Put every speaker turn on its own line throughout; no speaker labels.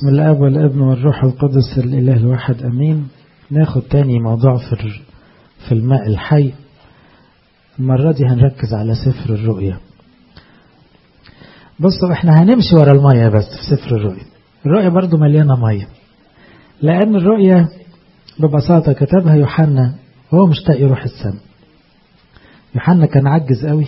بسم الاب والابن والروح القدس الاله الواحد امين ناخد تاني موضوع في في الماء الحي المرة دي هنركز على سفر الرؤيا بصوا احنا هنمشي ورا المية بس في سفر الرؤيا الرؤيا برضو مليانة مية لأن الرؤيا ببساطة كتبها يوحنا وهو مشتاق يروح السماء يوحنا كان عجز قوي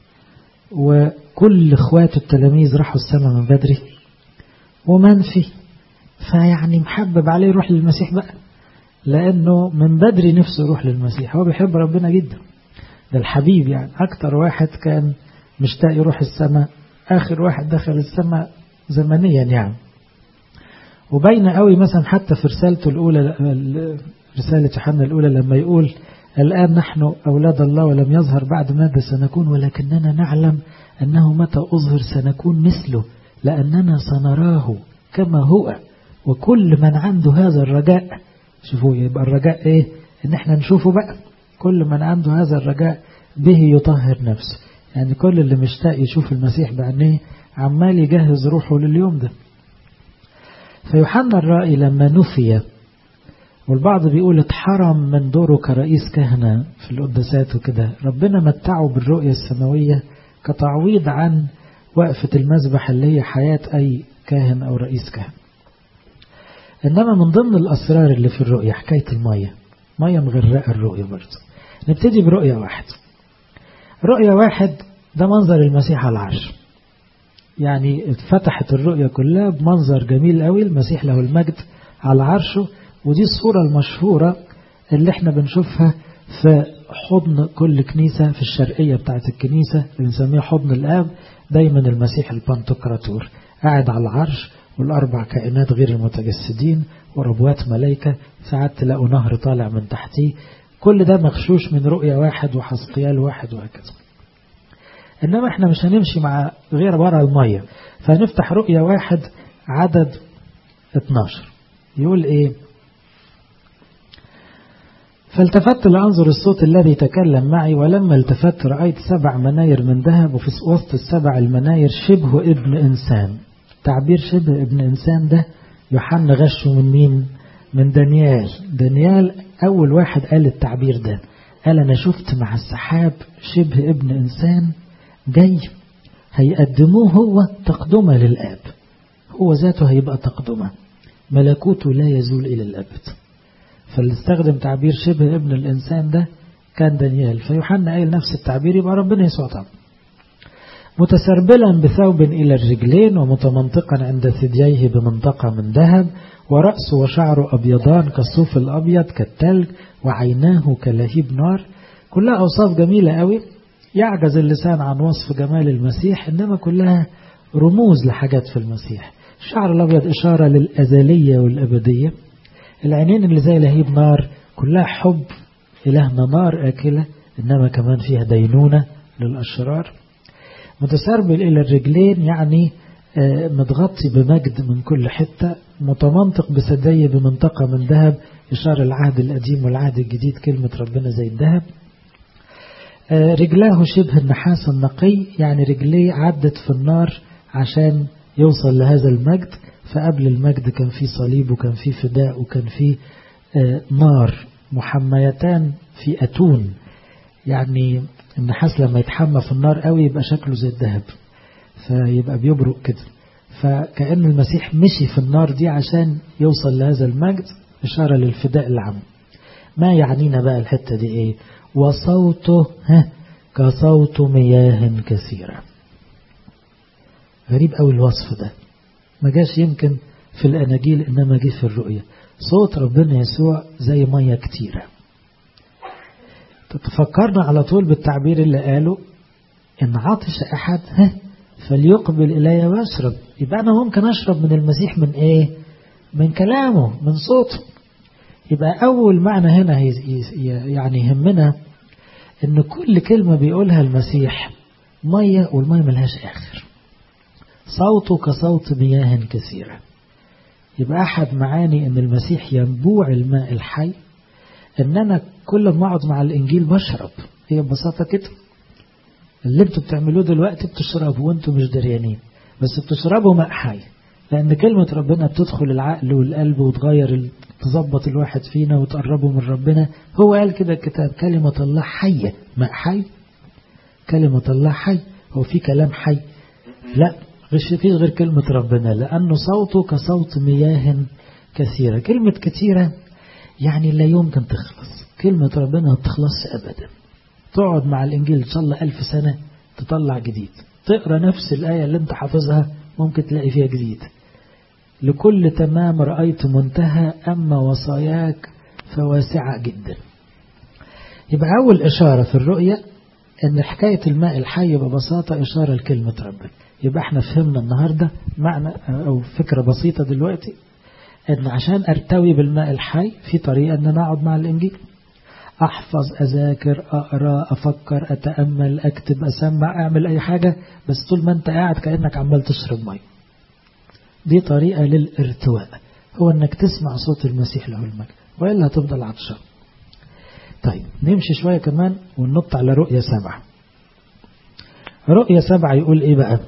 وكل اخواته التلاميذ راحوا السماء من بدري ومنفي فيعني محبب عليه يروح للمسيح بقى لأنه من بدري نفسه يروح للمسيح هو بيحب ربنا جدا ده الحبيب يعني أكتر واحد كان مشتاق يروح السماء آخر واحد دخل السماء زمنيا يعني وبين قوي مثلا حتى في رسالته الأولى رسالة يوحنا الأولى لما يقول الآن نحن أولاد الله ولم يظهر بعد ماذا سنكون ولكننا نعلم أنه متى أظهر سنكون مثله لأننا سنراه كما هو وكل من عنده هذا الرجاء شوفوا يبقى الرجاء ايه ان احنا نشوفه بقى كل من عنده هذا الرجاء به يطهر نفسه يعني كل اللي مشتاق يشوف المسيح بعينيه عمال يجهز روحه لليوم ده فيوحنا الرائي لما نفي والبعض بيقول اتحرم من دوره كرئيس كهنة في القداسات وكده ربنا متعه بالرؤية السماوية كتعويض عن وقفة المذبح اللي هي حياة أي كاهن أو رئيس كهنة إنما من ضمن الأسرار اللي في الرؤية حكاية المية مية مغرقة الرؤية برضه نبتدي برؤية واحد رؤية واحد ده منظر المسيح على العرش يعني اتفتحت الرؤية كلها بمنظر جميل قوي المسيح له المجد على عرشه ودي الصورة المشهورة اللي احنا بنشوفها في حضن كل كنيسة في الشرقية بتاعت الكنيسة اللي بنسميها حضن الآب دايما المسيح البنتوكراتور قاعد على العرش والأربع كائنات غير المتجسدين وربوات ملائكة ساعات تلاقوا نهر طالع من تحتيه كل ده مغشوش من رؤية واحد وحسقيال واحد وهكذا إنما احنا مش هنمشي مع غير ورا المية فهنفتح رؤية واحد عدد 12 يقول ايه فالتفت لأنظر الصوت الذي تكلم معي ولما التفت رأيت سبع مناير من ذهب وفي وسط السبع المناير شبه ابن إنسان تعبير شبه ابن إنسان ده يوحنا غشه من مين من دانيال دانيال أول واحد قال التعبير ده قال أنا شفت مع السحاب شبه ابن إنسان جاي هيقدموه هو تقدمة للآب هو ذاته هيبقى تقدمة ملكوته لا يزول إلى الأبد فاللي استخدم تعبير شبه ابن الإنسان ده كان دانيال فيوحنا قال نفس التعبير يبقى ربنا يسوع طبعا متسربلا بثوب إلى الرجلين ومتمنطقا عند ثدييه بمنطقة من ذهب ورأسه وشعره أبيضان كالصوف الأبيض كالتلج وعيناه كلهيب نار كلها أوصاف جميلة قوي يعجز اللسان عن وصف جمال المسيح إنما كلها رموز لحاجات في المسيح الشعر الأبيض إشارة للأزلية والأبدية العينين اللي زي لهيب نار كلها حب إلهنا نار آكلة إنما كمان فيها دينونة للأشرار متسربل إلى الرجلين يعني متغطي بمجد من كل حتة متمنطق بسدية بمنطقة من ذهب إشارة العهد القديم والعهد الجديد كلمة ربنا زي الذهب رجلاه شبه النحاس النقي يعني رجليه عدت في النار عشان يوصل لهذا المجد فقبل المجد كان في صليب وكان في فداء وكان في نار محميتان في أتون يعني النحاس لما يتحمى في النار قوي يبقى شكله زي الذهب فيبقى بيبرق كده فكأن المسيح مشي في النار دي عشان يوصل لهذا المجد إشارة للفداء العام ما يعنينا بقى الحتة دي ايه وصوته ها كصوت مياه كثيرة غريب قوي الوصف ده ما جاش يمكن في الأناجيل إنما جه في الرؤية صوت ربنا يسوع زي مية كتيرة تفكرنا على طول بالتعبير اللي قاله إن عطش أحد ها فليقبل إلي واشرب يبقى أنا ممكن أشرب من المسيح من إيه من كلامه من صوته يبقى أول معنى هنا يعني يهمنا إن كل كلمة بيقولها المسيح مية والمية ملهاش آخر صوته كصوت مياه كثيرة يبقى أحد معاني أن المسيح ينبوع الماء الحي أن أنا كل ما أقعد مع الإنجيل بشرب هي ببساطة كده اللي انتوا بتعملوه دلوقتي بتشربوا وانتوا مش دريانين بس بتشربوا ماء حي لأن كلمة ربنا بتدخل العقل والقلب وتغير تظبط الواحد فينا وتقربه من ربنا هو قال كده الكتاب كلمة الله حية ماء حي كلمة الله حي هو في كلام حي لا غش فيه غير كلمة ربنا لأنه صوته كصوت مياه كثيرة كلمة كثيرة يعني لا يمكن تخلص كلمة ربنا ما تخلص أبدا تقعد مع الإنجيل إن شاء الله ألف سنة تطلع جديد تقرأ نفس الآية اللي انت حافظها ممكن تلاقي فيها جديد لكل تمام رأيت منتهى أما وصاياك فواسعة جدا يبقى أول إشارة في الرؤية أن حكاية الماء الحي ببساطة إشارة لكلمة ربنا يبقى احنا فهمنا النهاردة معنى أو فكرة بسيطة دلوقتي أن عشان أرتوي بالماء الحي في طريقة أن أنا أقعد مع الإنجيل أحفظ أذاكر أقرأ أفكر أتأمل أكتب أسمع أعمل أي حاجة بس طول ما أنت قاعد كأنك عمال تشرب مي دي طريقة للارتواء هو أنك تسمع صوت المسيح له المجد وإلا هتفضل عطشان طيب نمشي شوية كمان وننط على رؤية سبعة رؤية سبعة يقول إيه بقى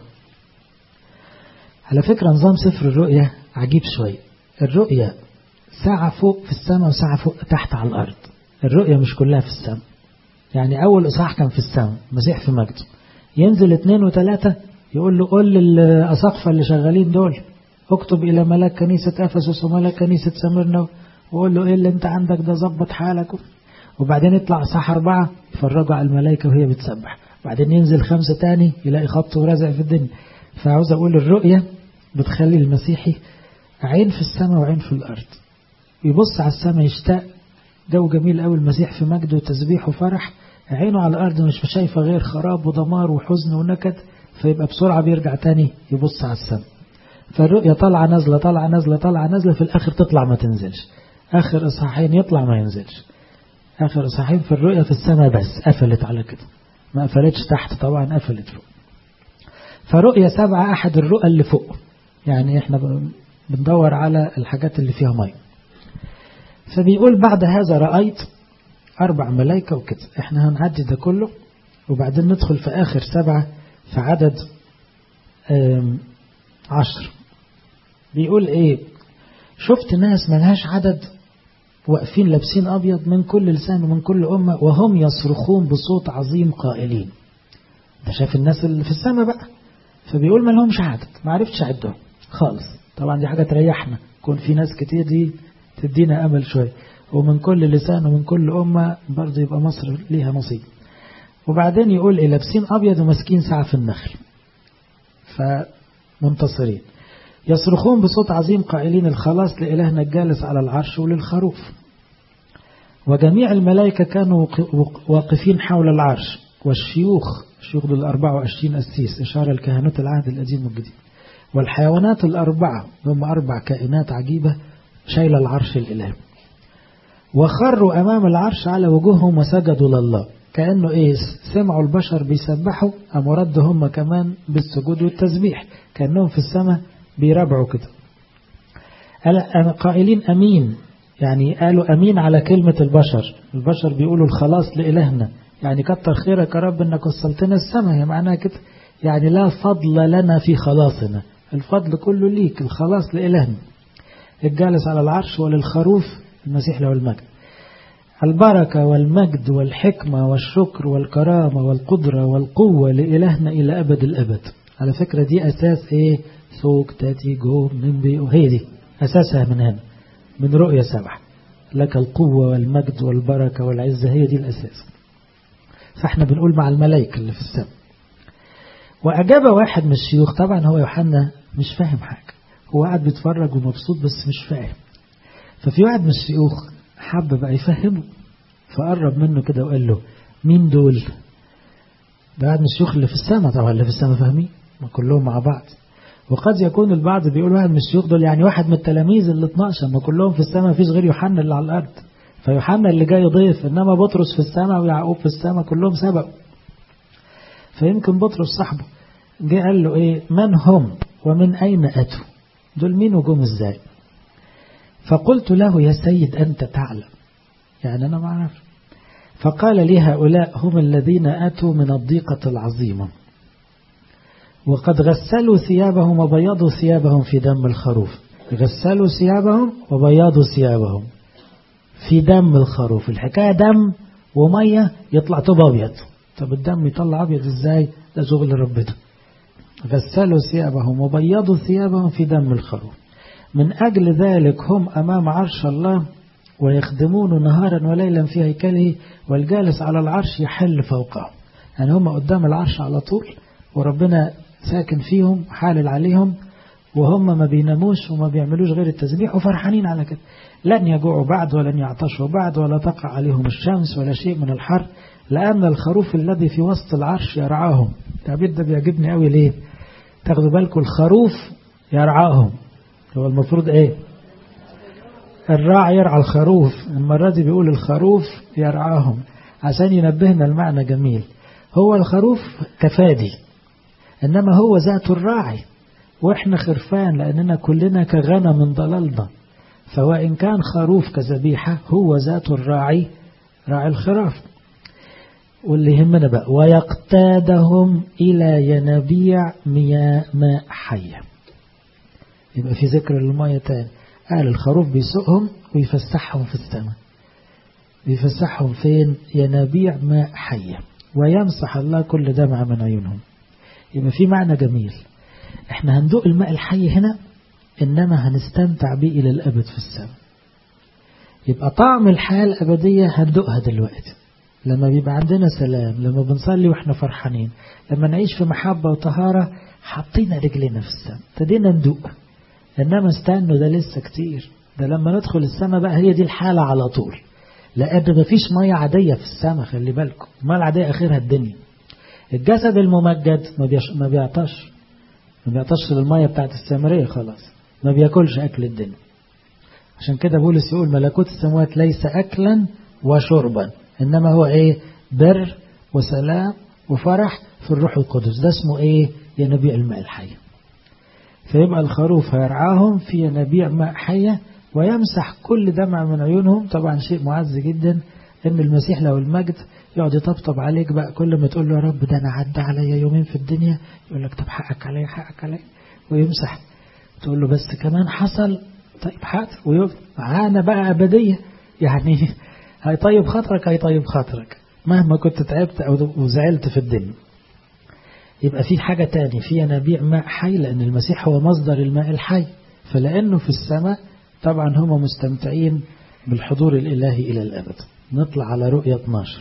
على فكرة نظام سفر الرؤية عجيب شوية الرؤية ساعة فوق في السماء وساعة فوق تحت على الأرض الرؤية مش كلها في السماء يعني أول إصحاح كان في السماء مسيح في مجده ينزل اثنين وثلاثة يقول له قول للأساقفة اللي شغالين دول اكتب إلى ملاك كنيسة أفسس وملاك كنيسة سمرنا وقول له إيه اللي أنت عندك ده ظبط حالك وبعدين يطلع إصحاح أربعة يفرجوا على الملائكة وهي بتسبح بعدين ينزل خمسة تاني يلاقي خط ورزع في الدنيا فعاوز أقول الرؤية بتخلي المسيحي عين في السماء وعين في الأرض يبص على السماء يشتاق جو جميل قوي المسيح في مجد وتسبيح وفرح عينه على الأرض مش شايفة غير خراب ودمار وحزن ونكد فيبقى بسرعة بيرجع تاني يبص على السماء فالرؤية طالعة نازلة طالعة نازلة طالعة نازلة في الآخر تطلع ما تنزلش آخر إصحاحين يطلع ما ينزلش آخر إصحاحين في الرؤية في السماء بس قفلت على كده ما قفلتش تحت طبعا قفلت فوق فرؤية سبعة أحد الرؤى اللي فوق يعني احنا بندور على الحاجات اللي فيها مية فبيقول بعد هذا رأيت أربع ملايكة وكده احنا هنعدي ده كله وبعدين ندخل في آخر سبعة في عدد عشر بيقول ايه شفت ناس ملهاش عدد واقفين لابسين أبيض من كل لسان ومن كل أمة وهم يصرخون بصوت عظيم قائلين ده شاف الناس اللي في السماء بقى فبيقول ما لهمش عدد ما عرفتش أعدهم خالص طبعا دي حاجة تريحنا كون في ناس كتير دي تدينا أمل شوية ومن كل لسان ومن كل أمة برضه يبقى مصر ليها نصيب وبعدين يقول إيه لابسين أبيض وماسكين ساعة في النخل فمنتصرين يصرخون بصوت عظيم قائلين الخلاص لإلهنا الجالس على العرش وللخروف وجميع الملائكة كانوا واقفين حول العرش والشيوخ شيوخ دول 24 أسيس إشارة لكهنوت العهد القديم والجديد والحيوانات الأربعة هم أربع كائنات عجيبة شايلة العرش الإلهي وخروا أمام العرش على وجوههم وسجدوا لله كأنه إيه سمعوا البشر بيسبحوا أم ردوا هم كمان بالسجود والتسبيح كأنهم في السماء بيربعوا كده قائلين أمين يعني قالوا أمين على كلمة البشر البشر بيقولوا الخلاص لإلهنا يعني كتر خيرك يا رب انك وصلتنا السماء هي معناها كده يعني لا فضل لنا في خلاصنا الفضل كله ليك الخلاص لإلهنا الجالس على العرش وللخروف المسيح له المجد البركة والمجد والحكمة والشكر والكرامة والقدرة والقوة لإلهنا إلى أبد الأبد على فكرة دي أساس إيه سوق تاتي جو من بي هي دي أساسها من هنا من رؤية سبعة لك القوة والمجد والبركة والعزة هي دي الأساس فاحنا بنقول مع الملائكة اللي في السماء وأجاب واحد من الشيوخ طبعا هو يوحنا مش فاهم حاجة هو قاعد بيتفرج ومبسوط بس مش فاهم ففي واحد من الشيوخ حب بقى يفهمه فقرب منه كده وقال له مين دول ده واحد من الشيوخ اللي في السماء طبعا اللي في السماء فاهمين ما كلهم مع بعض وقد يكون البعض بيقول واحد من الشيوخ دول يعني واحد من التلاميذ ال 12 ما كلهم في السماء مفيش غير يوحنا اللي على الارض فيوحنا اللي جاي ضيف انما بطرس في السماء ويعقوب في السماء كلهم سبقوا فيمكن بطرس صاحبه جه قال له ايه من هم ومن اين اتوا دول مين وجم ازاي فقلت له يا سيد انت تعلم يعني انا ما اعرف فقال لي هؤلاء هم الذين اتوا من الضيقه العظيمه وقد غسلوا ثيابهم وبيضوا ثيابهم في دم الخروف غسلوا ثيابهم وبيضوا ثيابهم في دم الخروف الحكاية دم ومية يطلع طب أبيض طب الدم يطلع أبيض إزاي ده شغل ربنا غسلوا ثيابهم وبيضوا ثيابهم في دم الخروف من أجل ذلك هم أمام عرش الله ويخدمون نهارا وليلا في هيكله والجالس على العرش يحل فوقه يعني هم قدام العرش على طول وربنا ساكن فيهم حالل عليهم وهم ما بيناموش وما بيعملوش غير التسبيح وفرحانين على كده لن يجوعوا بعد ولن يعطشوا بعد ولا تقع عليهم الشمس ولا شيء من الحر لأن الخروف الذي في وسط العرش يرعاهم التعبير ده بيعجبني قوي ليه تاخدوا بالكم الخروف يرعاهم هو المفروض ايه الراعي يرعى الخروف المرة دي بيقول الخروف يرعاهم عشان ينبهنا المعنى جميل هو الخروف كفادي إنما هو ذات الراعي وإحنا خرفان لأننا كلنا كغنم ضللنا فوإن كان خروف كذبيحة هو ذات الراعي راعي الخراف واللي يهمنا بقى ويقتادهم إلى ينابيع مياه ماء حية يبقى في ذكر المية تاني قال الخروف بيسوقهم ويفسحهم في السماء بيفسحهم فين ينابيع ماء حية ويمسح الله كل دمعة من عيونهم يبقى في معنى جميل احنا هندوق الماء الحي هنا إنما هنستمتع به إلى الأبد في السماء يبقى طعم الحياة الأبدية هندوقها دلوقتي لما بيبقى عندنا سلام لما بنصلي واحنا فرحانين لما نعيش في محبة وطهارة حاطين رجلنا في السماء ابتدينا ندوق إنما استنوا ده لسه كتير ده لما ندخل السماء بقى هي دي الحالة على طول لأن مفيش مية عادية في السماء خلي بالكم المية العادية آخرها الدنيا الجسد الممجد ما, بيش ما بيعطش ما بيعطش للمية بتاعت السامرية خلاص ما بياكلش أكل الدنيا عشان كده بولس يقول ملكوت السماوات ليس أكلا وشربا إنما هو إيه بر وسلام وفرح في الروح القدس ده اسمه إيه ينبيع الماء الحي فيبقى الخروف هيرعاهم في ينابيع ماء حية ويمسح كل دمع من عيونهم طبعا شيء معز جدا ان المسيح لو المجد يقعد يطبطب عليك بقى كل ما تقول له يا رب ده انا عدى عليا يومين في الدنيا يقول لك طب حقك عليا حقك عليا ويمسح تقول له بس كمان حصل طيب حاضر ويقول معانا بقى ابديه يعني هيطيب خاطرك هيطيب خاطرك مهما كنت تعبت او وزعلت في الدنيا يبقى في حاجة تاني في ينابيع ماء حي لأن المسيح هو مصدر الماء الحي فلأنه في السماء طبعا هم مستمتعين بالحضور الإلهي إلى الأبد نطلع على رؤية 12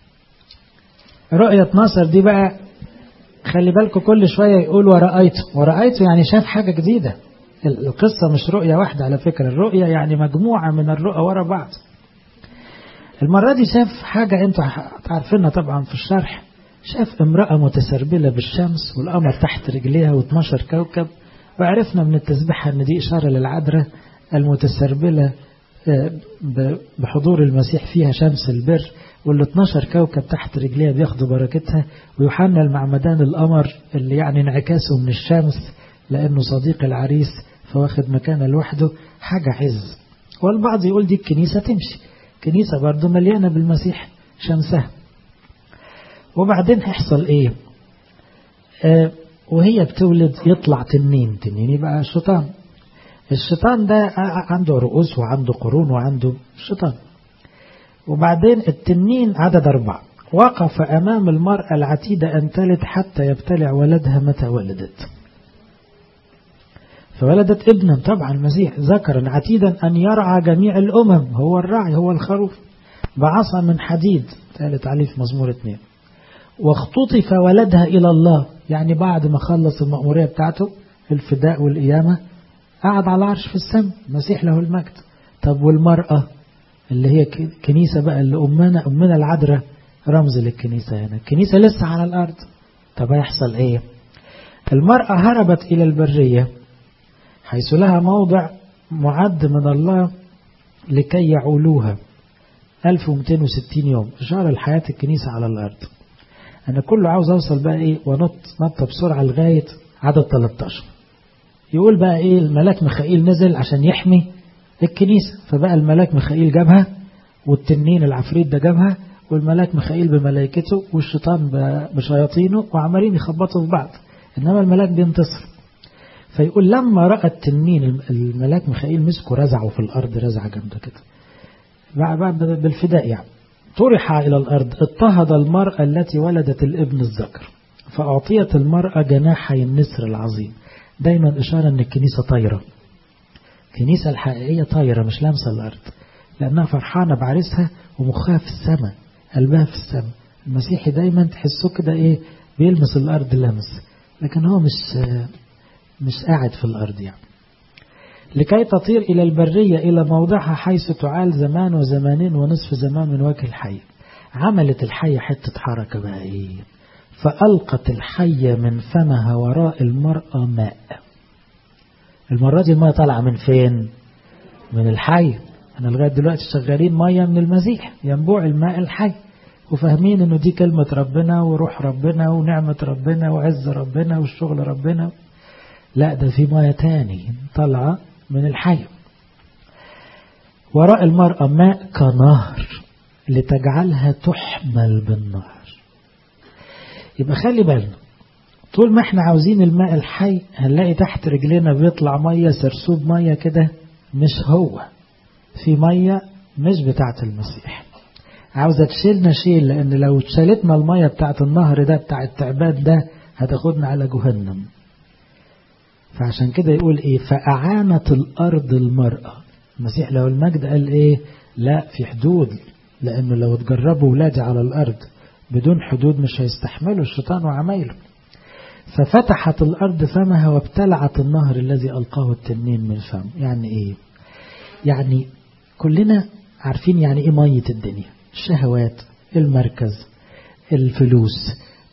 رؤية 12 دي بقى خلي بالكم كل شوية يقول ورأيته ورأيته يعني شاف حاجة جديدة القصة مش رؤية واحدة على فكرة الرؤية يعني مجموعة من الرؤى ورا بعض المرة دي شاف حاجة انتوا عارفينها طبعا في الشرح شاف امرأة متسربلة بالشمس والقمر تحت رجليها و12 كوكب وعرفنا من التسبيحة ان دي إشارة للعذراء المتسربلة بحضور المسيح فيها شمس البر وال 12 كوكب تحت رجليها بياخدوا بركتها ويوحنا المعمدان القمر اللي يعني انعكاسه من الشمس لأنه صديق العريس فواخد مكانه لوحده حاجة عز والبعض يقول دي الكنيسة تمشي كنيسة برضه مليانة بالمسيح شمسها وبعدين هيحصل ايه آه وهي بتولد يطلع تنين تنين يبقى الشيطان الشيطان ده عنده رؤوس وعنده قرون وعنده شيطان وبعدين التنين عدد أربعة وقف أمام المرأة العتيدة أن تلد حتى يبتلع ولدها متى ولدت فولدت ابنا طبعا المسيح ذكرا عتيدا أن يرعى جميع الأمم هو الراعي هو الخروف بعصا من حديد ثالث عليه في مزمور اثنين واختطف ولدها إلى الله يعني بعد ما خلص المأمورية بتاعته الفداء والقيامة قعد على العرش في السماء المسيح له المجد طب والمرأة اللي هي كنيسة بقى اللي أمنا أمنا العذراء رمز للكنيسة هنا الكنيسة لسه على الأرض طب هيحصل إيه المرأة هربت إلى البرية حيث لها موضع معد من الله لكي يعولوها 1260 يوم إشارة لحياة الكنيسة على الأرض أنا كله عاوز أوصل بقى إيه ونط نط بسرعة لغاية عدد 13 يقول بقى إيه الملاك ميخائيل نزل عشان يحمي الكنيسة فبقى الملاك ميخائيل جابها والتنين العفريت ده جابها والملاك ميخائيل بملائكته والشيطان بشياطينه وعمالين يخبطوا في بعض إنما الملاك بينتصر فيقول لما رأى التنين الملاك ميخائيل مسكه رزعه في الأرض رزعة جامدة كده بعد بالفداء يعني طرح إلى الأرض اضطهد المرأة التي ولدت الابن الذكر فأعطيت المرأة جناحي النسر العظيم دايما إشارة أن الكنيسة طايرة الكنيسة الحقيقية طايرة مش لامسة الأرض لأنها فرحانة بعرسها ومخها في السماء قلبها في السماء المسيحي دايما تحسه كده إيه بيلمس الأرض لمس لكن هو مش مش قاعد في الأرض يعني لكي تطير إلى البرية إلى موضعها حيث تعال زمان وزمانين ونصف زمان من وجه الحي عملت الحية حتة حركة بقى إيه فألقت الحية من فمها وراء المرأة ماء المرة دي الماء طالعة من فين من الحي أنا لغاية دلوقتي شغالين مية من المسيح ينبوع الماء الحي وفاهمين انه دي كلمة ربنا وروح ربنا ونعمة ربنا وعز ربنا والشغل ربنا لا ده في مية تاني طالعة من الحي وراء المرأة ماء كنهر لتجعلها تحمل بالنهر يبقى خلي بالنا طول ما احنا عاوزين الماء الحي هنلاقي تحت رجلنا بيطلع مية سرسوب مية كده مش هو في مية مش بتاعت المسيح عاوزة تشيلنا شيل لأن لو شالتنا المية بتاعت النهر ده بتاع التعباد ده هتاخدنا على جهنم فعشان كده يقول ايه فأعانت الأرض المرأة المسيح لو المجد قال ايه لا في حدود لأنه لو تجربوا ولادي على الأرض بدون حدود مش هيستحملوا الشيطان وعمايله ففتحت الأرض فمها وابتلعت النهر الذي ألقاه التنين من فم يعني إيه يعني كلنا عارفين يعني إيه مية الدنيا الشهوات المركز الفلوس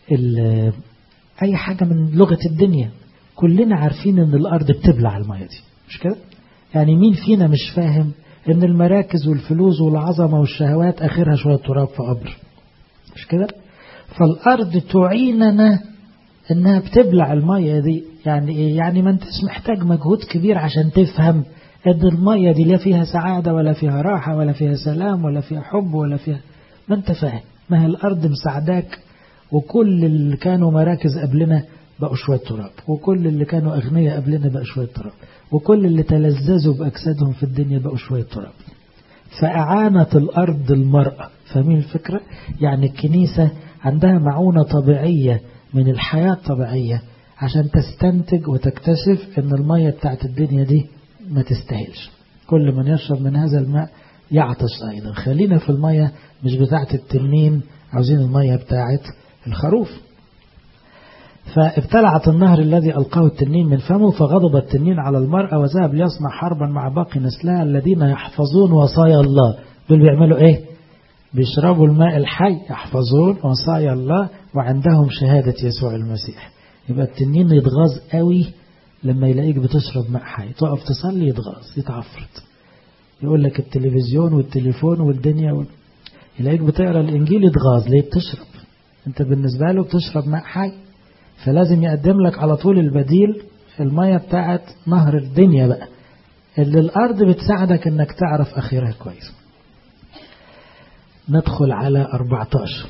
أي حاجة من لغة الدنيا كلنا عارفين ان الارض بتبلع المية دي مش كده يعني مين فينا مش فاهم ان المراكز والفلوس والعظمة والشهوات اخرها شوية تراب في قبر مش كده فالارض تعيننا انها بتبلع المية دي يعني ايه يعني ما انتش محتاج مجهود كبير عشان تفهم ان المية دي لا فيها سعادة ولا فيها راحة ولا فيها سلام ولا فيها حب ولا فيها ما انت فاهم ما هي الارض مساعداك وكل اللي كانوا مراكز قبلنا بقوا شوية تراب وكل اللي كانوا أغنياء قبلنا بقوا شوية تراب وكل اللي تلذذوا بأجسادهم في الدنيا بقوا شوية تراب فأعانت الأرض المرأة فاهمين الفكرة؟ يعني الكنيسة عندها معونة طبيعية من الحياة الطبيعية عشان تستنتج وتكتشف ان المية بتاعت الدنيا دي ما تستاهلش كل من يشرب من هذا الماء يعطش أيضا خلينا في المية مش بتاعت التنين عاوزين المية بتاعت الخروف فابتلعت النهر الذي ألقاه التنين من فمه فغضب التنين على المرأة وذهب ليصنع حربا مع باقي نسلها الذين يحفظون وصايا الله دول بيعملوا ايه بيشربوا الماء الحي يحفظون وصايا الله وعندهم شهادة يسوع المسيح يبقى التنين يتغاظ قوي لما يلاقيك بتشرب ماء حي تقف تصلي يتغاظ يتعفرت يقول لك التلفزيون والتليفون والدنيا وال... يلاقيك بتقرا الانجيل يتغاظ ليه بتشرب انت بالنسبه له بتشرب ماء حي فلازم يقدم لك على طول البديل المية بتاعت نهر الدنيا بقى اللي الأرض بتساعدك انك تعرف أخيرها كويس ندخل على 14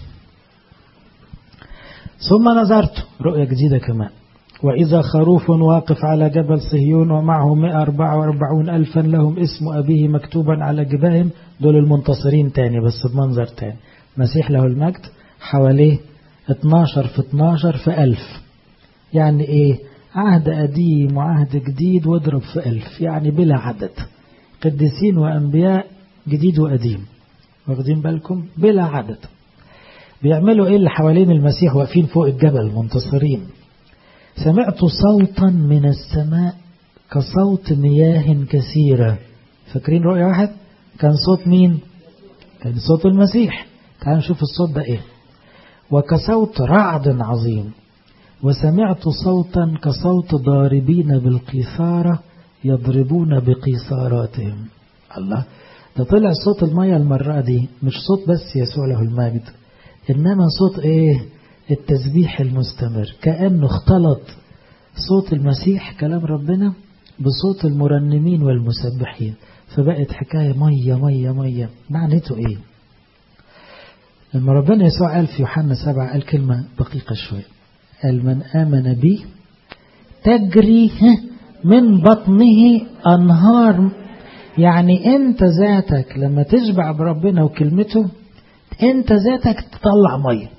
ثم نظرت رؤية جديدة كمان وإذا خروف واقف على جبل صهيون ومعه 144 ألفا لهم اسم أبيه مكتوبا على جباههم دول المنتصرين تاني بس بمنظر تاني مسيح له المجد حواليه 12 في 12 في ألف يعني إيه عهد قديم وعهد جديد واضرب في ألف يعني بلا عدد قديسين وأنبياء جديد وقديم واخدين بالكم بلا عدد بيعملوا إيه اللي حوالين المسيح واقفين فوق الجبل منتصرين سمعت صوتا من السماء كصوت مياه كثيرة فاكرين رؤية واحد كان صوت مين كان صوت المسيح تعالوا نشوف الصوت ده ايه وكصوت رعد عظيم وسمعت صوتا كصوت ضاربين بالقيثارة يضربون بقيثاراتهم الله ده طلع صوت المية المرة دي مش صوت بس يسوع له المجد إنما صوت إيه التسبيح المستمر كأنه اختلط صوت المسيح كلام ربنا بصوت المرنمين والمسبحين فبقت حكاية مية مية مية معناته إيه لما ربنا يسوع قال في يوحنا سبعة قال كلمة دقيقة شوية قال من آمن بي تجري من بطنه أنهار يعني أنت ذاتك لما تشبع بربنا وكلمته أنت ذاتك تطلع مية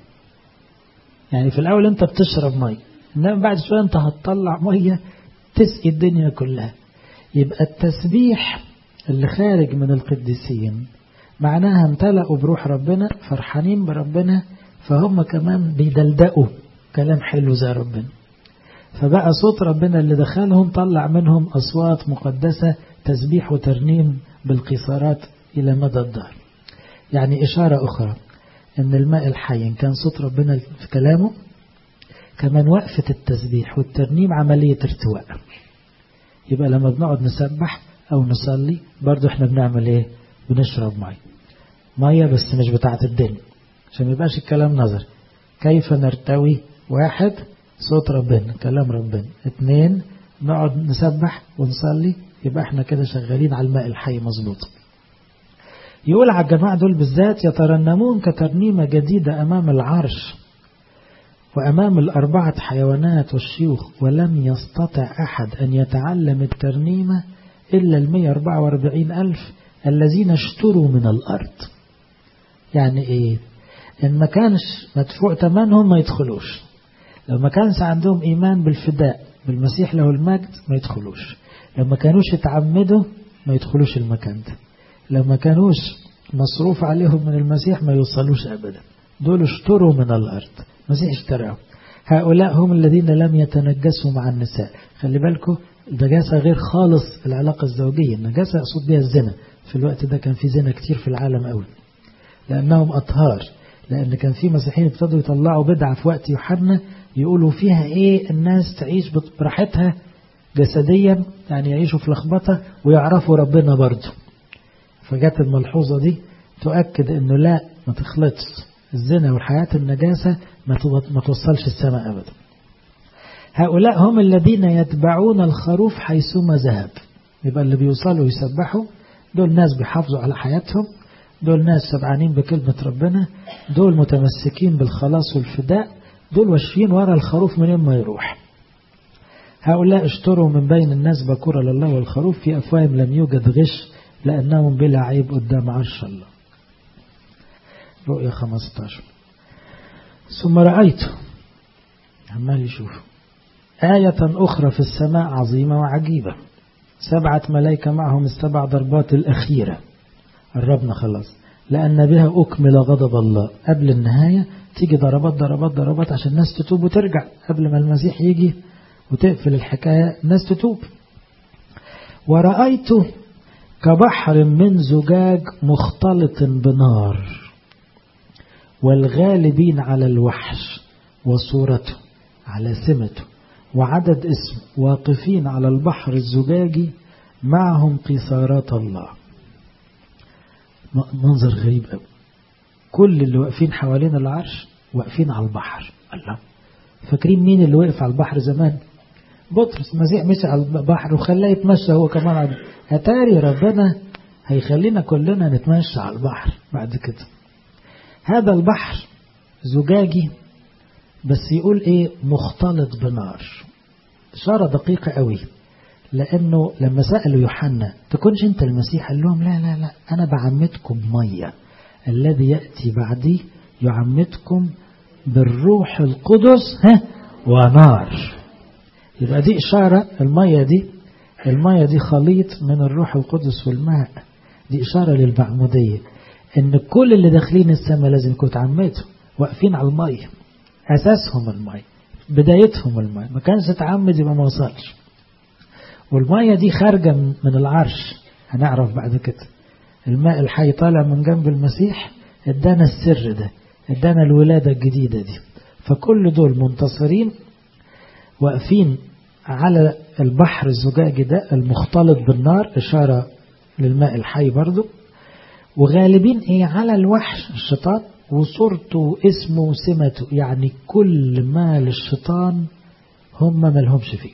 يعني في الأول أنت بتشرب مية إنما بعد شوية أنت هتطلع مية تسقي الدنيا كلها يبقى التسبيح اللي خارج من القديسين معناها امتلأوا بروح ربنا فرحانين بربنا فهم كمان بيدلدقوا كلام حلو زي ربنا فبقى صوت ربنا اللي دخلهم طلع منهم أصوات مقدسة تسبيح وترنيم بالقيصارات إلى مدى الدهر يعني إشارة أخرى أن الماء الحي إن كان صوت ربنا في كلامه كمان وقفة التسبيح والترنيم عملية ارتواء يبقى لما بنقعد نسبح أو نصلي برضو احنا بنعمل ايه بنشرب مية مية بس مش بتاعة الدنيا عشان ما يبقاش الكلام نظر كيف نرتوي واحد صوت ربنا كلام ربنا اثنين نقعد نسبح ونصلي يبقى احنا كده شغالين على الماء الحي مظبوط يقول على الجماعة دول بالذات يترنمون كترنيمة جديدة أمام العرش وأمام الأربعة حيوانات والشيوخ ولم يستطع أحد أن يتعلم الترنيمة إلا المية أربعة واربعين ألف الذين اشتروا من الأرض يعني إيه إن ما كانش مدفوع تمنهم ما يدخلوش لو ما كانش عندهم إيمان بالفداء بالمسيح له المجد ما يدخلوش لو ما كانوش يتعمدوا ما يدخلوش المكان ده لو ما كانوش مصروف عليهم من المسيح ما يوصلوش أبدا دول اشتروا من الأرض المسيح اشتراهم هؤلاء هم الذين لم يتنجسوا مع النساء خلي بالكم النجاسة غير خالص العلاقة الزوجية النجاسة أقصد بها الزنا في الوقت ده كان في زنا كتير في العالم قوي لأنهم أطهار لأن كان في مسيحيين ابتدوا يطلعوا بدعة في وقت يوحنا يقولوا فيها إيه الناس تعيش براحتها جسديا يعني يعيشوا في لخبطة ويعرفوا ربنا برضه فجت الملحوظة دي تؤكد أنه لا ما تخلطش الزنا والحياة النجاسة ما توصلش السماء أبدا هؤلاء هم الذين يتبعون الخروف حيثما ذهب يبقى اللي بيوصلوا يسبحوا دول ناس بيحافظوا على حياتهم دول ناس سبعانين بكلمة ربنا دول متمسكين بالخلاص والفداء دول واشفين ورا الخروف منين ما يروح هؤلاء اشتروا من بين الناس بكورة لله والخروف في أفواههم لم يوجد غش لأنهم بلا عيب قدام عرش الله رؤية 15 ثم رأيت عمال يشوف آية أخرى في السماء عظيمة وعجيبة سبعة ملائكة معهم السبع ضربات الأخيرة قربنا خلاص لأن بها أكمل غضب الله قبل النهاية تيجي ضربات ضربات ضربات عشان الناس تتوب وترجع قبل ما المسيح يجي وتقفل الحكاية الناس تتوب ورأيت كبحر من زجاج مختلط بنار والغالبين على الوحش وصورته على سمته وعدد اسم واقفين على البحر الزجاجي معهم قيثارات الله منظر غريب قوي كل اللي واقفين حوالين العرش واقفين على البحر الله فاكرين مين اللي وقف على البحر زمان بطرس المسيح مشي على البحر وخلاه يتمشى هو كمان على أتاري ربنا هيخلينا كلنا نتمشى على البحر بعد كده هذا البحر زجاجي بس يقول ايه مختلط بنار إشارة دقيقة قوي لأنه لما سألوا يوحنا تكونش أنت المسيح قال لهم لا لا لا أنا بعمدكم مية الذي يأتي بعدي يعمدكم بالروح القدس ها ونار يبقى دي إشارة المية دي المية دي خليط من الروح القدس والماء دي إشارة للمعمودية إن كل اللي داخلين السماء لازم يكونوا اتعمدوا واقفين على المية أساسهم المية بدايتهم المية ما كانش اتعمد يبقى ما وصلش والمية دي خارجة من العرش هنعرف بعد كده الماء الحي طالع من جنب المسيح ادانا السر ده ادانا الولادة الجديدة دي فكل دول منتصرين واقفين على البحر الزجاجي ده المختلط بالنار إشارة للماء الحي برضو وغالبين ايه على الوحش الشيطان وصورته واسمه وسمته يعني كل ما للشيطان هم ما لهمش فيه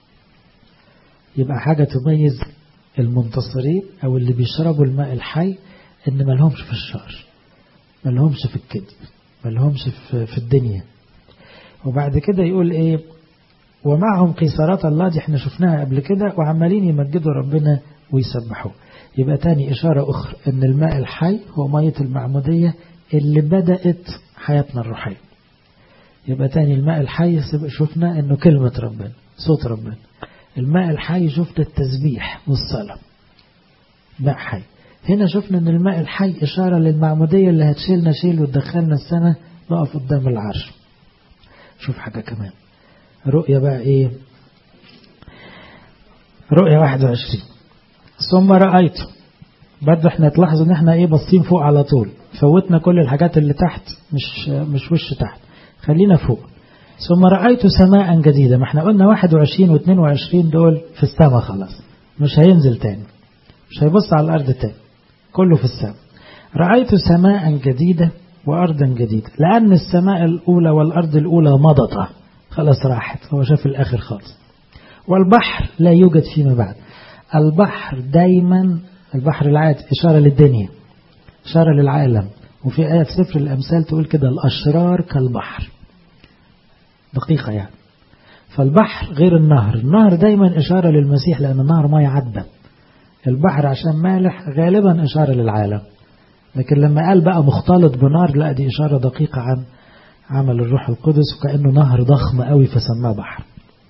يبقى حاجة تميز المنتصرين أو اللي بيشربوا الماء الحي إن ما لهمش في الشر ما لهمش في الكذب ما لهمش في, في الدنيا وبعد كده يقول إيه ومعهم قيصرات الله دي احنا شفناها قبل كده وعمالين يمجدوا ربنا ويسبحوه يبقى تاني إشارة أخرى أن الماء الحي هو مية المعمودية اللي بدأت حياتنا الروحية يبقى تاني الماء الحي شفنا أنه كلمة ربنا صوت ربنا الماء الحي شفنا التسبيح والصلاة ماء حي هنا شفنا أن الماء الحي إشارة للمعمودية اللي هتشيلنا شيل وتدخلنا السنة نقف قدام العرش شوف حاجة كمان رؤية بقى إيه رؤية 21 ثم رأيته برضه احنا تلاحظوا ان احنا ايه باصين فوق على طول فوتنا كل الحاجات اللي تحت مش مش وش تحت خلينا فوق ثم رأيت سماء جديدة ما احنا قلنا 21 و22 دول في السماء خلاص مش هينزل تاني مش هيبص على الأرض تاني كله في السماء رأيت سماء جديدة وأرضا جديدة لأن السماء الأولى والأرض الأولى مضت خلاص راحت هو شاف الآخر خالص والبحر لا يوجد فيما بعد البحر دايما البحر العادي إشارة للدنيا إشارة للعالم وفي آية في سفر الأمثال تقول كده الأشرار كالبحر دقيقة يعني فالبحر غير النهر النهر دايما إشارة للمسيح لأن النهر ما يعدى البحر عشان مالح غالبا إشارة للعالم لكن لما قال بقى مختلط بنار لا دي إشارة دقيقة عن عمل الروح القدس وكأنه نهر ضخم قوي فسماه بحر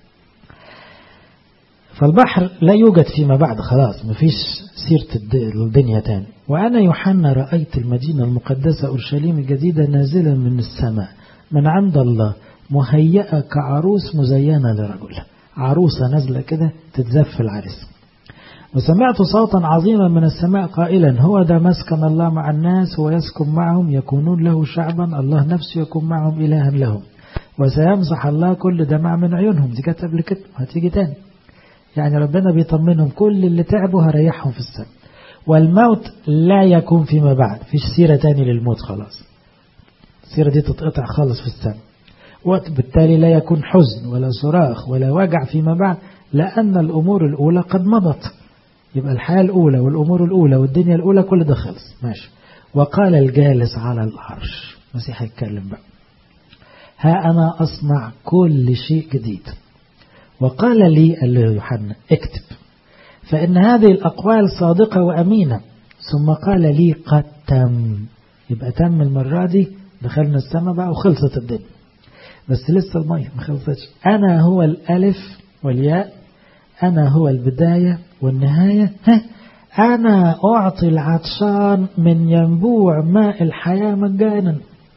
فالبحر لا يوجد فيما بعد خلاص مفيش سيرة الدنيا تاني وأنا يوحنا رأيت المدينة المقدسة أورشليم الجديدة نازلا من السماء من عند الله مهيئة كعروس مزينة لرجل عروسة نازلة كده تتزف العريس وسمعت صوتا عظيما من السماء قائلا هو ده مسكن الله مع الناس ويسكن معهم يكونون له شعبا الله نفسه يكون معهم إلها لهم وسيمسح الله كل دمع من عيونهم دي كانت قبل كده هتيجي تاني يعني ربنا بيطمنهم كل اللي تعبوا هريحهم في السماء والموت لا يكون فيما بعد فيش سيرة تاني للموت خلاص السيرة دي تتقطع خالص في السماء وبالتالي لا يكون حزن ولا صراخ ولا وجع فيما بعد لأن الأمور الأولى قد مضت يبقى الحياة الأولى والأمور الأولى والدنيا الأولى كل ده خلص ماشي وقال الجالس على العرش مسيح يتكلم بقى ها أنا أصنع كل شيء جديد وقال لي قال له يوحنا اكتب فإن هذه الأقوال صادقة وأمينة ثم قال لي قد تم يبقى تم المرة دي دخلنا السماء بقى وخلصت الدنيا بس لسه المية ما خلصتش أنا هو الألف والياء أنا هو البداية والنهاية ها أنا أعطي العطشان من ينبوع ماء الحياة مجانا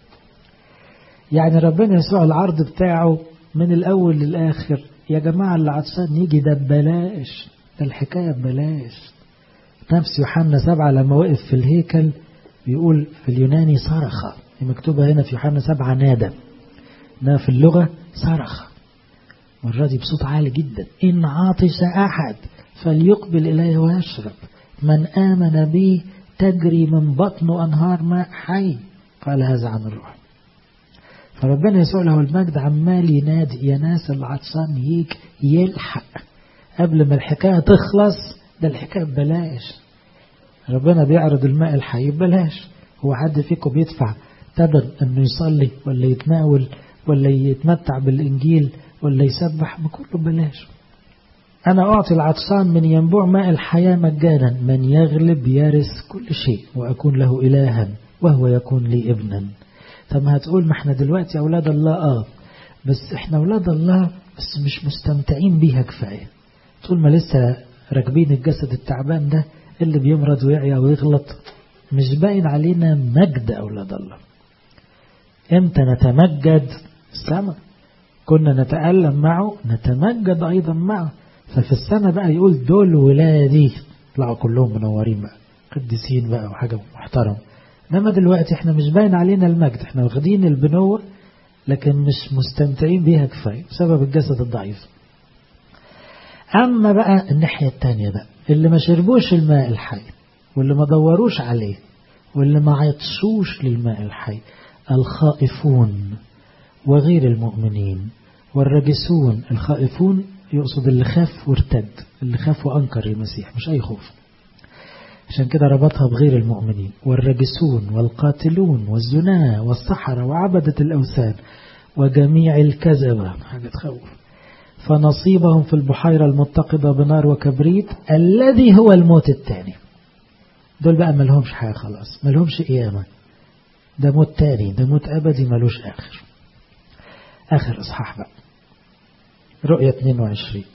يعني ربنا يسوع العرض بتاعه من الأول للآخر يا جماعة اللي عطشان يجي ده ببلاش ده الحكاية ببلاش نفس يوحنا سبعة لما وقف في الهيكل بيقول في اليوناني صرخة مكتوبة هنا في يوحنا سبعة نادى إنها في اللغة صرخ مرة دي بصوت عالي جدا إن عاطش أحد فليقبل إليه ويشرب من آمن بي تجري من بطنه أنهار ماء حي قال هذا عن الروح فربنا يسوع له المجد عمال ينادي يا ناس العطشان يجي يلحق قبل ما الحكاية تخلص ده الحكاية ببلاش ربنا بيعرض الماء الحي ببلاش هو حد فيكم بيدفع تبن انه يصلي ولا يتناول ولا يتمتع بالانجيل ولا يسبح ما كله ببلاش أنا أعطي العطشان من ينبوع ماء الحياة مجانا من يغلب يرث كل شيء وأكون له إلها وهو يكون لي ابنا طب ما هتقول ما احنا دلوقتي أولاد الله آه بس احنا أولاد الله بس مش مستمتعين بيها كفاية طول ما لسه راكبين الجسد التعبان ده اللي بيمرض ويعيا ويغلط مش باين علينا مجد أولاد الله امتى نتمجد السماء كنا نتألم معه نتمجد أيضا معه ففي السنة بقى يقول دول ولادي طلعوا كلهم منورين بقى قديسين بقى وحاجة محترم إنما دلوقتي احنا مش باين علينا المجد احنا واخدين البنوة لكن مش مستمتعين بيها كفاية بسبب الجسد الضعيف أما بقى الناحية التانية بقى اللي ما شربوش الماء الحي واللي ما دوروش عليه واللي ما عطشوش للماء الحي الخائفون وغير المؤمنين والرجسون الخائفون يقصد اللي خاف وارتد اللي خاف وأنكر المسيح مش أي خوف عشان كده ربطها بغير المؤمنين والرجسون والقاتلون والزنا والسحرة وعبدة الأوثان وجميع الكذبة حاجة تخوف فنصيبهم في البحيرة المتقدة بنار وكبريت الذي هو الموت الثاني دول بقى ملهمش حاجة خلاص ملهمش قيامة ده موت تاني ده موت أبدي ملوش آخر آخر إصحاح بقى رؤية 22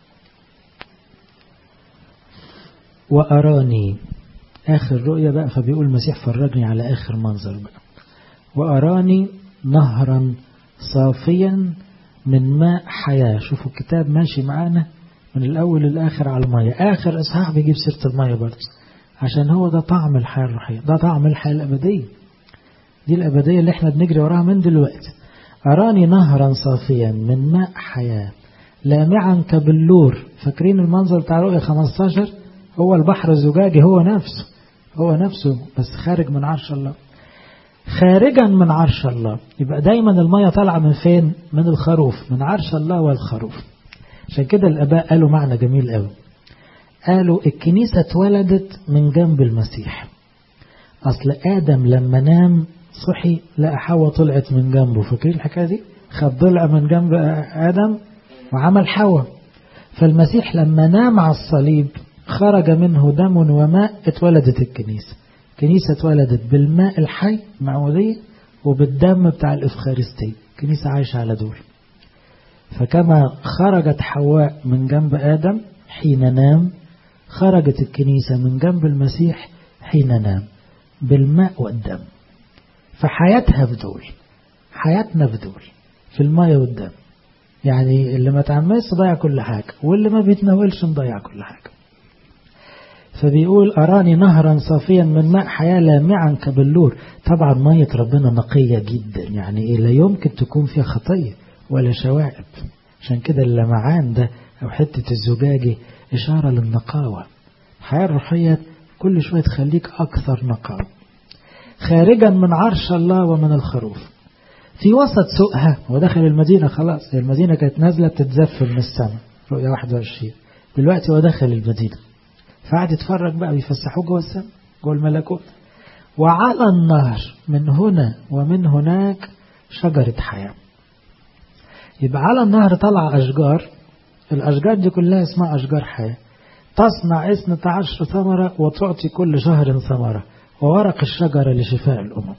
وأراني آخر رؤية بقى فبيقول المسيح فرجني على آخر منظر بقى وأراني نهرا صافيا من ماء حياة شوفوا الكتاب ماشي معانا من الأول للآخر على المية آخر إصحاح بيجيب سيرة المية برضه عشان هو ده طعم الحياة الروحية ده طعم الحياة الأبدية دي الأبدية اللي احنا بنجري وراها من دلوقتي أراني نهرا صافيا من ماء حياة لامعا كبلور فاكرين المنظر بتاع رؤية 15 هو البحر الزجاجي هو نفسه هو نفسه بس خارج من عرش الله خارجا من عرش الله يبقى دايما المية طالعة من فين من الخروف من عرش الله والخروف عشان كده الآباء قالوا معنى جميل قوي قالوا الكنيسة اتولدت من جنب المسيح أصل آدم لما نام صحي لقى حواء طلعت من جنبه فاكرين الحكاية دي خد ضلع من جنب آدم وعمل حواء فالمسيح لما نام على الصليب خرج منه دم وماء اتولدت الكنيسة الكنيسة اتولدت بالماء الحي معمودية وبالدم بتاع الإفخارستية الكنيسة عايشة على دول فكما خرجت حواء من جنب آدم حين نام خرجت الكنيسة من جنب المسيح حين نام بالماء والدم فحياتها في دول حياتنا في دول في الماء والدم يعني اللي ما تعملش ضيع كل حاجة واللي ما بيتناولش مضيع كل حاجة فبيقول أراني نهرا صافيا من ماء حياة لامعا كبلور طبعا مية ربنا نقية جدا يعني إيه لا يمكن تكون فيها خطية ولا شوائب عشان كده اللمعان ده أو حتة الزجاجة إشارة للنقاوة الحياة الروحية كل شوية تخليك أكثر نقاوة خارجا من عرش الله ومن الخروف في وسط سوقها ودخل المدينة خلاص المدينة كانت نازلة تتزف من السماء رؤية 21 دلوقتي هو دخل المدينة فقعد يتفرج بقى ويفسحوه جوه السماء جوه الملكوت وعلى النهر من هنا ومن هناك شجرة حياة يبقى على النهر طلع أشجار الأشجار دي كلها اسمها أشجار حياة تصنع اثنة عشر ثمرة وتعطي كل شهر ثمرة وورق الشجرة لشفاء الأمم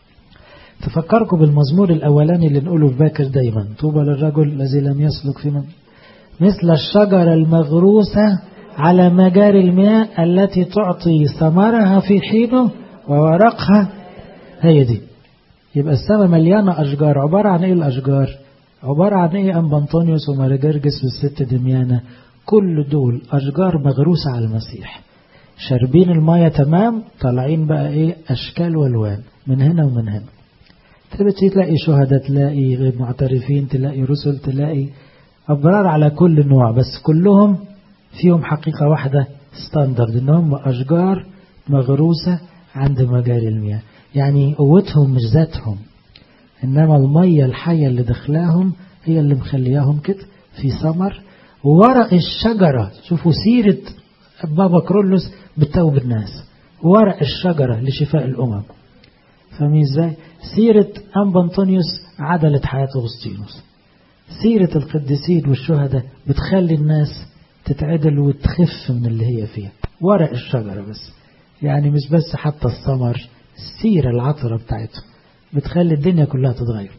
تفكركم بالمزمور الأولاني اللي نقوله في باكر دايما طوبى للرجل الذي لم يسلك في من مثل الشجرة المغروسة على مجاري المياه التي تعطي ثمرها في حينه وورقها هي دي يبقى السماء مليانة أشجار عبارة عن إيه الأشجار عبارة عن إيه أم بنطونيوس ومارجرجس والست دميانة كل دول أشجار مغروسة على المسيح شاربين المية تمام طالعين بقى إيه أشكال والوان من هنا ومن هنا تبتي تلاقي شهداء تلاقي غير معترفين تلاقي رسل تلاقي أبرار على كل نوع بس كلهم فيهم حقيقة واحدة ستاندرد إنهم أشجار مغروسة عند مجاري المياه يعني قوتهم مش ذاتهم إنما المية الحية اللي دخلاهم هي اللي مخلياهم كده في ثمر ورق الشجرة شوفوا سيرة بابا كرولوس بتوب الناس ورق الشجرة لشفاء الأمم فاهمين ازاي؟ سيرة أنبا أنطونيوس عدلت حياة أغسطينوس سيرة القديسين والشهداء بتخلي الناس تتعدل وتخف من اللي هي فيها ورق الشجرة بس يعني مش بس حتى الثمر السيرة العطرة بتاعته بتخلي الدنيا كلها تتغير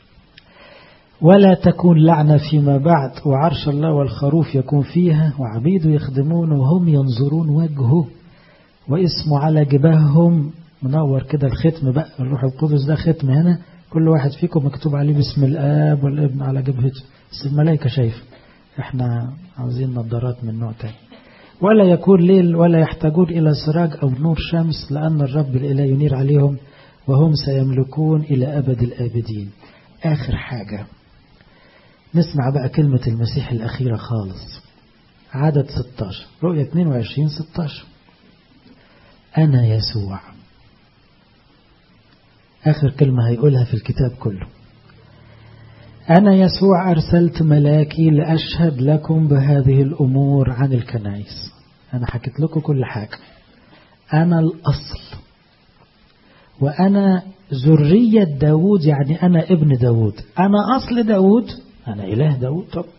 ولا تكون لعنة فيما بعد وعرش الله والخروف يكون فيها وعبيده يخدمون وهم ينظرون وجهه واسمه على جباههم منور كده الختم بقى الروح القدس ده ختم هنا كل واحد فيكم مكتوب عليه باسم الآب والابن على جبهته بس الملائكة شايفه احنا عاوزين نظارات من نوع تاني ولا يكون ليل ولا يحتاجون إلى سراج أو نور شمس لأن الرب الإله ينير عليهم وهم سيملكون إلى أبد الآبدين آخر حاجة نسمع بقى كلمة المسيح الأخيرة خالص عدد 16 رؤية 22 16 أنا يسوع آخر كلمة هيقولها في الكتاب كله أنا يسوع أرسلت ملاكي لأشهد لكم بهذه الأمور عن الكنائس أنا حكيت لكم كل حاجة أنا الأصل وأنا ذرية داود يعني أنا ابن داود أنا أصل داود أنا إله داود طب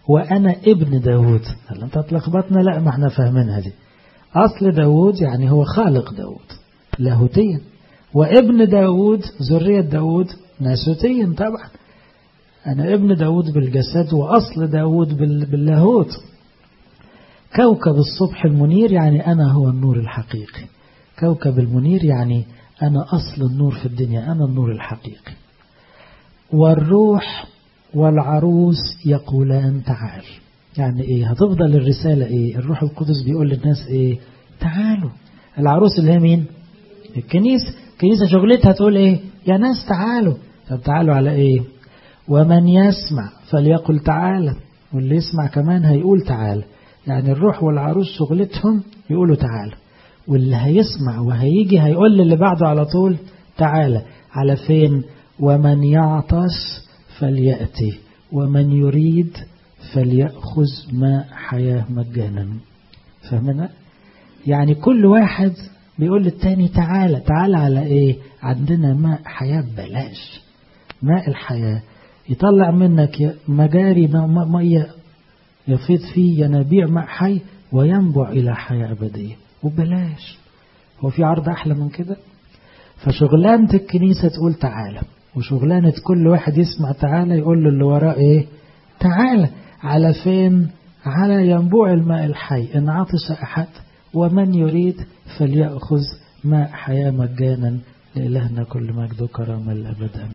وأنا ابن داود هل أنت تلخبطنا لا ما احنا فاهمينها دي أصل داود يعني هو خالق داود لاهوتيا وابن داود ذرية داود ناسوتيا طبعا أنا ابن داود بالجسد وأصل داود باللاهوت كوكب الصبح المنير يعني أنا هو النور الحقيقي كوكب المنير يعني أنا أصل النور في الدنيا أنا النور الحقيقي والروح والعروس يقولان تعال يعني إيه هتفضل الرسالة إيه الروح القدس بيقول للناس إيه تعالوا العروس اللي هي مين الكنيسة الكنيسة شغلتها تقول إيه يا ناس تعالوا طب تعالوا على إيه ومن يسمع فليقل تعالى واللي يسمع كمان هيقول تعالى يعني الروح والعروس شغلتهم يقولوا تعالى واللي هيسمع وهيجي هيقول للي بعده على طول تعالى على فين ومن يعطش فليأتي ومن يريد فليأخذ ماء حياة مجانا فهمنا يعني كل واحد بيقول للتاني تعالى تعالى على ايه عندنا ماء حياة بلاش ماء الحياة يطلع منك مجاري مية يفيض فيه ينابيع ماء حي وينبع إلى حياة أبدية وبلاش هو في عرض أحلى من كده فشغلانة الكنيسة تقول تعالى وشغلانة كل واحد يسمع تعالى يقول له اللي وراه ايه تعالى على فين على ينبوع الماء الحي إن عطش أحد ومن يريد فليأخذ ماء حياة مجانا لإلهنا كل مجد وكرامة الأبد